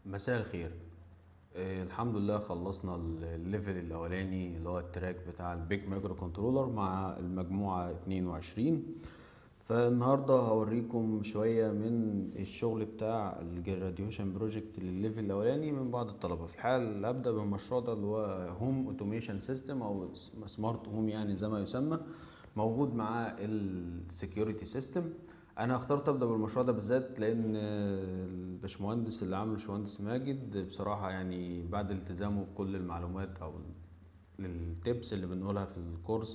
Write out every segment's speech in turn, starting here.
مساء الخير آه، الحمد لله خلصنا ال- الليفل الاولاني اللي هو التراك بتاع البيج مايكرو كنترولر مع المجموعة 22 فالنهاردة هوريكم شوية من الشغل بتاع الجراديويشن بروجكت للليفل الاولاني من بعض الطلبة في الحال هبدأ بالمشروع ده اللي هو هوم اوتوميشن سيستم او سمارت هوم يعني زي ما يسمى موجود مع السكيورتي سيستم انا اخترت ابدا بالمشروع ده بالذات لان الباشمهندس اللي عامله الباشمهندس ماجد بصراحه يعني بعد التزامه بكل المعلومات او التبس اللي بنقولها في الكورس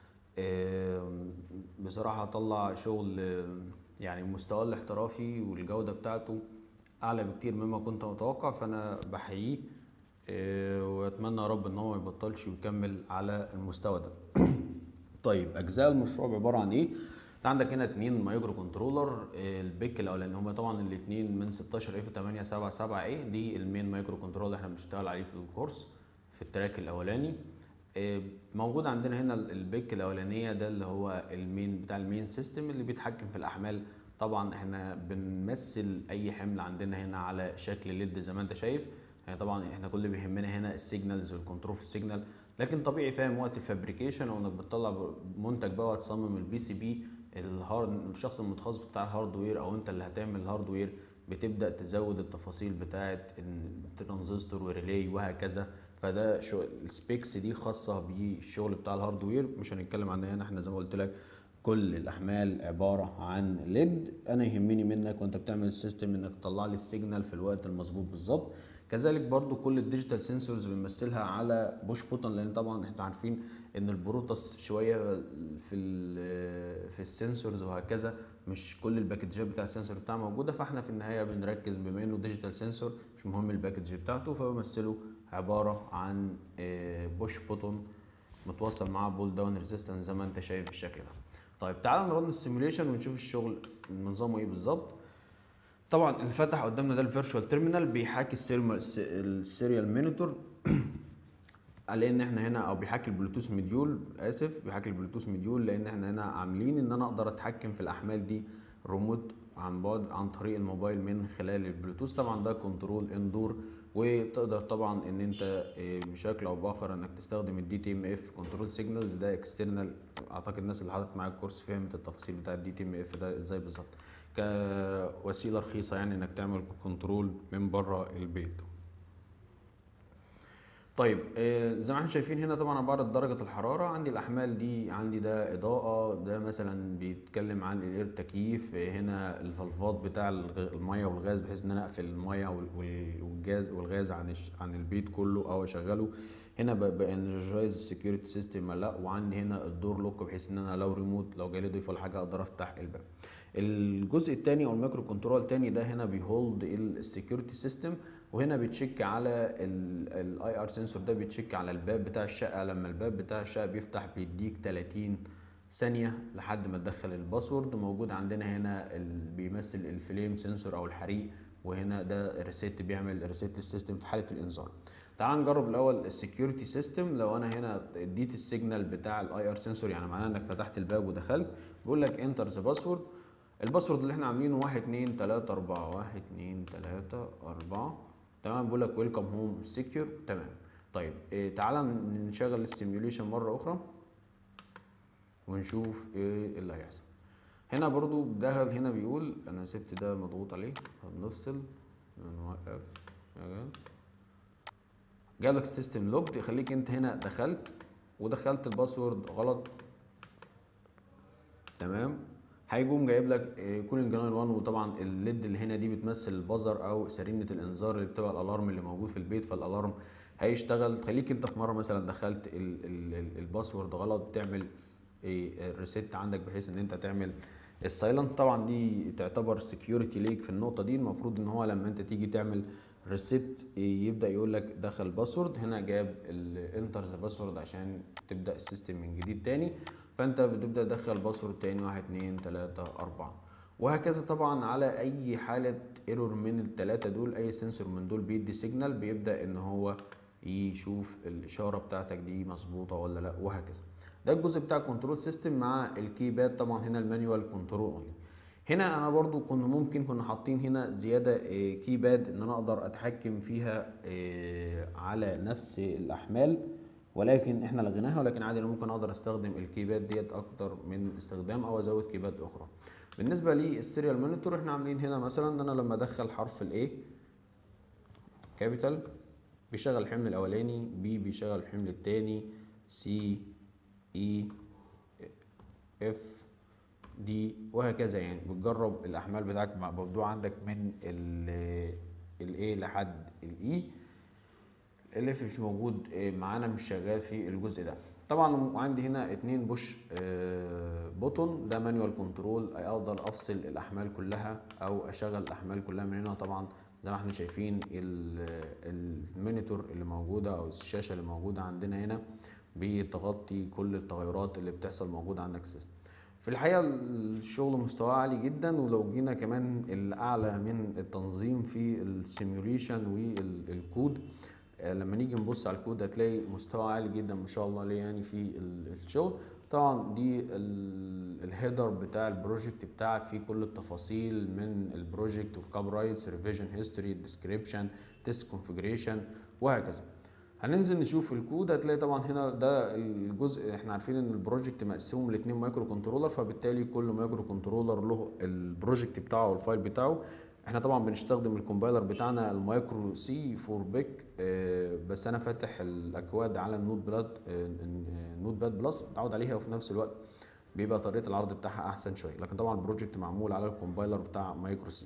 آم، بصراحه طلع شغل آم، يعني مستواه الاحترافي والجوده بتاعته اعلى بكتير مما كنت متوقع فانا بحييه آه، واتمنى يا رب ان هو ما يبطلش ويكمل على المستوى ده طيب اجزاء المشروع عباره عن ايه انت عندك هنا اتنين مايكرو كنترولر آه، البيك الاولاني هما طبعا الاتنين من 16 اف 877 اي دي المين مايكرو كنترولر اللي احنا بنشتغل عليه في الكورس في التراك الاولاني آه، موجود عندنا هنا ال- البيك الاولانيه ده اللي هو المين بتاع المين سيستم اللي بيتحكم في الاحمال طبعا احنا بنمثل اي حمل عندنا هنا على شكل ليد زي ما انت شايف يعني طبعا احنا كل اللي بيهمنا هنا السيجنالز والكنترول في السيجنال لكن طبيعي فاهم وقت الفابريكيشن او انك بتطلع منتج بقى وتصمم البي سي بي الهارد الشخص المتخصص بتاع الهاردوير او انت اللي هتعمل الهاردوير بتبدا تزود التفاصيل بتاعه الترانزستور وريلي وهكذا فده شو السبيكس دي خاصه بالشغل بتاع الهاردوير مش هنتكلم عنها هنا احنا زي ما قلت لك كل الاحمال عباره عن ليد انا يهمني منك وانت بتعمل السيستم انك تطلع لي السيجنال في الوقت المظبوط بالظبط كذلك برضو كل الديجيتال سنسورز بنمثلها على بوش بوتن لان طبعا احنا عارفين ان البروتوس شويه في ال في السنسورز وهكذا مش كل الباكجات بتاع السنسور بتاعها موجوده فاحنا في النهايه بنركز بما انه ديجيتال سنسور مش مهم الباكج بتاعته فبمثله عباره عن بوش بوتون متوصل معاه بول داون ريزيستنس زي ما انت شايف بالشكل ده طيب تعال نرن السيموليشن ونشوف الشغل نظامه ايه بالظبط طبعا اللي فتح قدامنا ده الفيرتشوال تيرمينال بيحاكي السيرمال السيريال مونيتور لان احنا هنا او بيحاكي البلوتوث مديول اسف بيحاكي البلوتوث مديول لان احنا هنا عاملين ان انا اقدر اتحكم في الاحمال دي ريموت عن بعد عن طريق الموبايل من خلال البلوتوث طبعا ده كنترول اندور وتقدر طبعا ان انت إيه، بشكل او باخر انك تستخدم الدي تي ام اف كنترول سيجنالز ده اكسترنال اعتقد الناس اللي حضرت معايا الكورس فهمت التفاصيل بتاع الدي تي ام اف ده ازاي بالظبط كوسيله رخيصه يعني انك تعمل كنترول من بره البيت طيب آه، زي ما احنا شايفين هنا طبعا انا بعرض درجه الحراره عندي الاحمال دي عندي ده اضاءه ده مثلا بيتكلم عن الاير تكييف آه، هنا الفلفات بتاع الغ- الميه والغاز بحيث ان انا اقفل الميه وال- وال- والجاز والغاز عن الش- عن البيت كله او اشغله هنا بانرجايز السكيورتي سيستم لا وعندي هنا الدور لوك بحيث ان انا لو ريموت لو جالي ضيف ولا حاجه اقدر افتح الباب الجزء الثاني او المايكرو كنترول الثاني ده هنا بيهولد السكيورتي سيستم وهنا بتشيك على الاي ار سنسور ده بيتشيك على الباب بتاع الشقه لما الباب بتاع الشقه بيفتح بيديك 30 ثانيه لحد ما تدخل الباسورد موجود عندنا هنا ال- بيمثل الفليم سنسور او الحريق وهنا ده ريسيت بيعمل ريسيت السيستم في حاله الانذار تعال نجرب الاول السكيورتي سيستم لو انا هنا اديت السيجنال بتاع الاي ار سنسور يعني معناه انك فتحت الباب ودخلت بيقول لك انتر ذا باسورد الباسورد اللي احنا عاملينه 1 2 3 4 1 2 3 4 تمام بيقول لك ويلكم هوم سكيور تمام طيب إيه تعالى نشغل السيميوليشن مره اخرى ونشوف ايه اللي هيحصل هنا برضو ده هنا بيقول انا سبت ده مضغوط عليه هنفصل نوقف شغال جالك السيستم لوج يخليك انت هنا دخلت ودخلت الباسورد غلط تمام هيقوم جايب لك كولينج جرانل 1 وطبعا الليد اللي هنا دي بتمثل البزر او سرينه الانذار اللي بتبقى الالارم اللي موجود في البيت فالالارم هيشتغل تخليك انت في مره مثلا دخلت ال- ال- ال- الباسورد غلط تعمل الريسيت عندك بحيث ان انت تعمل السايلنت طبعا دي تعتبر سكيورتي ليك في النقطه دي المفروض ان هو لما انت تيجي تعمل ريسيت يبدا يقول لك دخل باسورد هنا جاب الانتر ذا باسورد عشان تبدا السيستم من جديد تاني فانت بتبدا تدخل باسورد تاني واحد اتنين تلاته اربعه وهكذا طبعا على اي حاله ايرور من الثلاثه دول اي سنسور من دول بيدي سيجنال بيبدا ان هو يشوف الاشاره بتاعتك دي مظبوطه ولا لا وهكذا ده الجزء بتاع الكنترول سيستم مع الكيباد طبعا هنا المانيوال كنترول اونلي هنا انا برضو كنا ممكن كنا حاطين هنا زياده آه، كيباد ان انا اقدر اتحكم فيها آه، على نفس الاحمال ولكن احنا لغيناها ولكن عادي انا ممكن اقدر استخدم الكيباد ديت اكتر من استخدام او ازود كيباد اخرى بالنسبه للسيريال مونيتور احنا عاملين هنا مثلا ان انا لما ادخل حرف الاي كابيتال بيشغل الحمل الاولاني بي بيشغل الحمل الثاني سي اي اف دي وهكذا يعني بتجرب الاحمال بتاعك مبدوع عندك من الاي لحد الاي الاف مش موجود آه، معانا مش شغال في الجزء ده طبعا عندي هنا اتنين بوش بوتون ده مانيوال كنترول اقدر افصل الاحمال كلها او اشغل الاحمال كلها من هنا طبعا زي ما احنا شايفين المونيتور اللي موجوده او الشاشه اللي موجوده عندنا هنا بتغطي كل التغيرات اللي بتحصل موجوده عندك السيستم في الحقيقه الشغل مستواه عالي جدا ولو جينا كمان الاعلى من التنظيم في السيميوليشن والكود آه، لما نيجي نبص على الكود هتلاقي مستوى عالي جدا ما شاء الله عليه يعني في الشغل طبعا دي الهيدر بتاع البروجكت بتاعك فيه كل التفاصيل من البروجكت وكاب رايتس ريفيجن هيستوري ديسكريبشن تيست كونفيجريشن وهكذا هننزل نشوف الكود هتلاقي طبعا هنا ده الجزء احنا عارفين ان البروجكت مقسوم لاثنين مايكرو كنترولر فبالتالي كل مايكرو كنترولر له البروجكت بتاعه والفايل بتاعه احنا طبعا بنستخدم الكومبايلر بتاعنا المايكرو سي فور بيك اه بس انا فاتح الاكواد على النوت بلاد اه النوت باد بلس متعود عليها وفي نفس الوقت بيبقى طريقه العرض بتاعها احسن شويه لكن طبعا البروجكت معمول على الكومبايلر بتاع مايكرو سي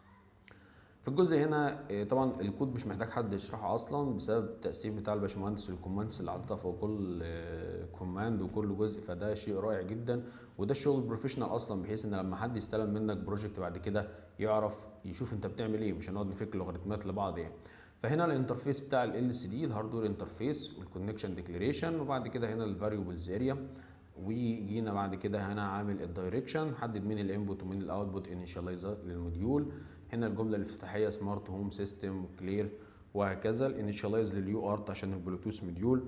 في الجزء هنا آه، طبعا الكود مش محتاج حد يشرحه اصلا بسبب التقسيم بتاع الباشمهندس والكوماندز اللي حاططها فوق كل كوماند وكل جزء فده شيء رائع جدا وده الشغل البروفيشنال اصلا بحيث ان لما حد يستلم منك بروجكت بعد كده يعرف يشوف انت بتعمل ايه مش هنقعد نفك لوغاريتمات لبعض يعني فهنا الانترفيس بتاع ال سي دي الهاردوير انترفيس والكونكشن ديكليريشن وبعد كده هنا الفاريبلز اريا وجينا بعد كده هنا عامل الدايركشن حدد مين الانبوت ومين الاوتبوت انيشاليز للموديول هنا الجمله الافتتاحيه سمارت هوم سيستم كلير وهكذا الانيشاليز لليو ارت عشان البلوتوث مديول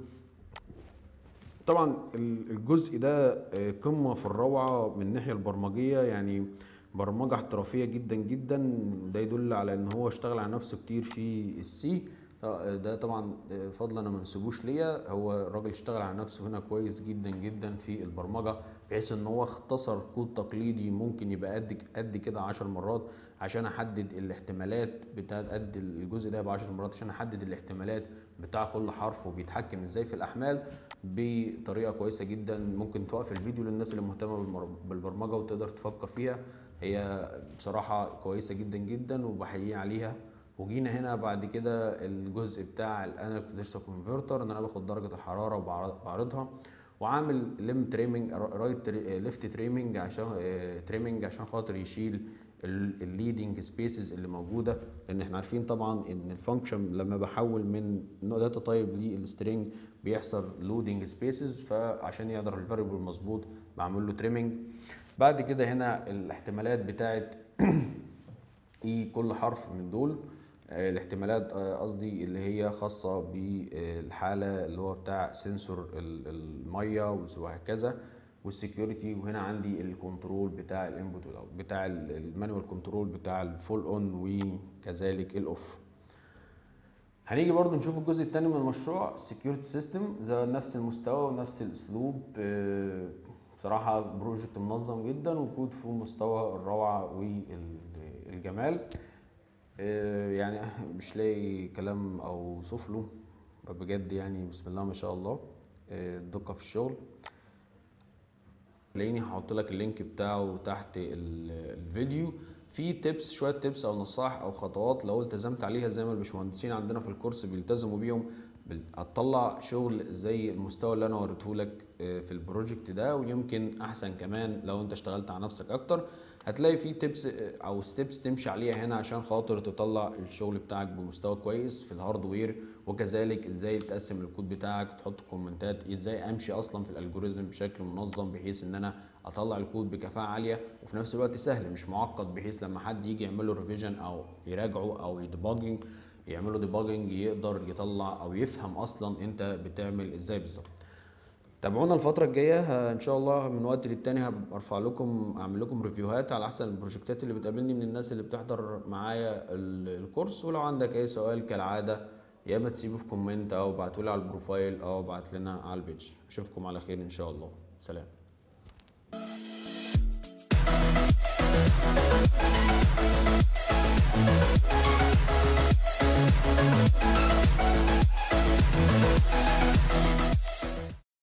طبعا الجزء ده آه، قمه في الروعه من الناحيه البرمجيه يعني برمجه احترافيه جدا جدا ده يدل على ان هو اشتغل على نفسه كتير في السي ده طبعا آه، فضل انا ما انسبوش ليا هو الراجل اشتغل على نفسه هنا كويس جدا جدا في البرمجه بحيث ان هو اختصر كود تقليدي ممكن يبقى قد قد كده 10 مرات عشان احدد الاحتمالات بتاعت قد الجزء ده ب 10 مرات عشان احدد الاحتمالات بتاع كل حرف وبيتحكم ازاي في الاحمال بطريقه كويسه جدا ممكن توقف الفيديو للناس اللي مهتمه بالبرمجه وتقدر تفكر فيها هي بصراحه كويسه جدا جدا وبحييه عليها وجينا هنا بعد كده الجزء بتاع الانالوج ديجيتال كونفرتر ان انا باخد درجه الحراره وبعرضها وعامل ليم تريمنج رايت ليفت تريمنج عشان تريمنج عشان خاطر يشيل الليدنج سبيسز اللي موجوده لان احنا عارفين طبعا ان الفانكشن لما بحول من داتا تايب للسترينج بيحصل لودنج سبيسز فعشان يقدر الفاريبل مظبوط بعمل له تريمنج بعد كده هنا الاحتمالات بتاعت اي كل حرف من دول آه، الاحتمالات آه، قصدي اللي هي خاصة بالحالة اللي هو بتاع سنسور المية وهكذا والسكيورتي وهنا عندي الكنترول بتاع الانبوت بتاع المانوال كنترول بتاع الفول اون وكذلك الاوف هنيجي برضو نشوف الجزء الثاني من المشروع السكيورتي سيستم زي نفس المستوى ونفس الاسلوب آه، بصراحة بروجكت منظم جدا وكود في مستوى الروعة والجمال آه، يعني مش لاقي كلام اوصف له بجد يعني بسم الله ما شاء الله آه، الدقة في الشغل تلاقيني هحط لك اللينك بتاعه تحت الفيديو في تيبس شويه تيبس او نصائح او خطوات لو التزمت عليها زي ما الباشمهندسين عندنا في الكورس بيلتزموا بيهم هتطلع شغل زي المستوى اللي انا وريته لك آه، في البروجكت ده ويمكن احسن كمان لو انت اشتغلت على نفسك اكتر هتلاقي في تيبس آه، او ستيبس تمشي عليها هنا عشان خاطر تطلع الشغل بتاعك بمستوى كويس في الهاردوير وكذلك ازاي تقسم الكود بتاعك تحط كومنتات ازاي امشي اصلا في الالجوريزم بشكل منظم بحيث ان انا اطلع الكود بكفاءه عاليه وفي نفس الوقت سهل مش معقد بحيث لما حد يجي يعمل له ريفيجن او يراجعه او يديباجنج يعمل له ديباجنج يقدر يطلع او يفهم اصلا انت بتعمل ازاي بالظبط تابعونا الفترة الجاية ه- ان شاء الله من وقت للتاني هبقى ارفع لكم اعمل لكم ريفيوهات على احسن البروجكتات اللي بتقابلني من الناس اللي بتحضر معايا ال- الكورس ولو عندك اي سؤال كالعادة يا اما تسيبه في كومنت او ابعتولي على البروفايل او ابعت لنا على البيج اشوفكم على خير ان شاء الله سلام